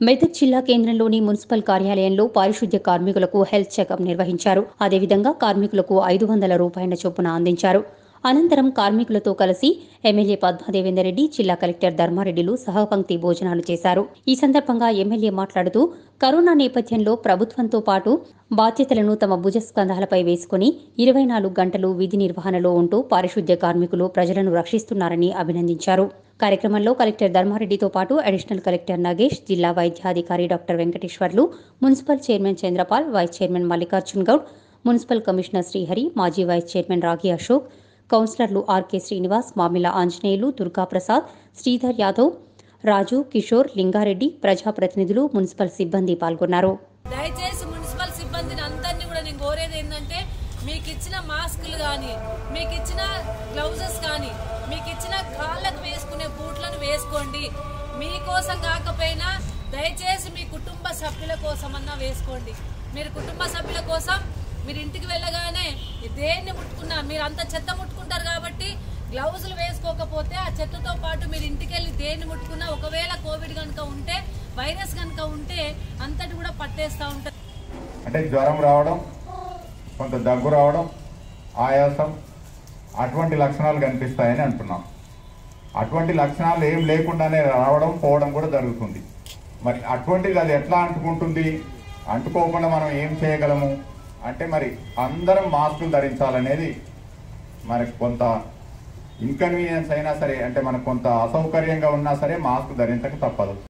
మెదక్ జిల్లా కేంద్రంలోని మున్సిపల్ కార్యాలయంలో పారిశుద్ధ్య కార్మికులకు హెల్త్ చెకప్ నిర్వహించారు అదేవిధంగా కార్మికులకు ఐదు వందల రూపాయల చొప్పున అందించారు అనంతరం కార్మికులతో కలిసి ఎమ్మెల్యే పద్మాదేవేందర్ రెడ్డి జిల్లా కలెక్టర్ ధర్మారెడ్డిలు సహపంక్తి భోజనాలు చేశారు ఈ సందర్భంగా ఎమ్మెల్యే మాట్లాడుతూ కరోనా నేపథ్యంలో ప్రభుత్వంతో పాటు బాధ్యతలను తమ భుజస్కంధాలపై వేసుకుని ఇరవై నాలుగు గంటలు విధి నిర్వహణలో ఉంటూ పారిశుద్ధ్య కార్మికులు ప్రజలను రక్షిస్తున్నారని అభినందించారు కార్యక్రమంలో కలెక్టర్ ధర్మారెడ్డితో పాటు అడిషనల్ కలెక్టర్ నగేష్ జిల్లా వైద్యాధికారి doctor Venkateswarlu municipal chairman Chandrapal vice chairman Mallikarjun Goud municipal commissioner Srihari మాజీ వైస్ చైర్మన్ రాగి అశోక్ కౌన్సిలర్లు ఆర్కే శ్రీనివాస్ మామిల ఆంజనేయులు దుర్గాప్రసాద్ శ్రీధర్ యాదవ్ రాజు కిషోర్ లింగారెడ్డి ప్రజాప్రతినిధులు మున్సిపల్ సిబ్బంది పాల్గొన్నారు దయచేసి మున్సిపల్ సిబ్బందిని అందరినీ కూడా నేను కోరేది ఏంటంటే మీకు ఇచ్చిన మాస్కులు కానీ మీకు ఇచ్చిన గ్లౌజెస్ కానీ మీకు ఇచ్చిన కాళ్ళకు వేసుకునే బూట్లను వేసుకోండి మీకోసం కాకపోయినా దయచేసి మీ కుటుంబ సభ్యుల కోసమన్నా వేసుకోండి మీరు కుటుంబ సభ్యుల కోసం మీరు ఇంటికి వెళ్ళగానే దేన్ని ముట్టుకున్నా మీరు అంత చెత్త ముట్టుకుంటారు కాబట్టి గ్లౌజులు వేసుకోకపోతే ఆ చెత్తతో పాటు మీరు ఇంటికి వెళ్ళి దేన్ని ముట్టుకున్నా ఒకవేళ కోవిడ్ కనుక ఉంటే వైరస్ కనుక ఉంటే అంతటి కూడా పట్టేస్తూ ఉంటుంది అంటే జ్వరం రావడం కొంత దగ్గు రావడం ఆయాసం అటువంటి లక్షణాలు కనిపిస్తాయని అంటున్నాం అటువంటి లక్షణాలు ఏం లేకుండానే రావడం పోవడం కూడా జరుగుతుంది మరి అటువంటిది అది ఎట్లా అంటుకుంటుంది అంటుకోకుండా మనం ఏం చేయగలము అంటే మరి అందరం మాస్కులు ధరించాలనేది మనకు కొంత ఇన్కన్వీనియన్స్ అయినా సరే అంటే మనకు కొంత అసౌకర్యంగా ఉన్నా సరే మాస్క్ ధరించక తప్పదు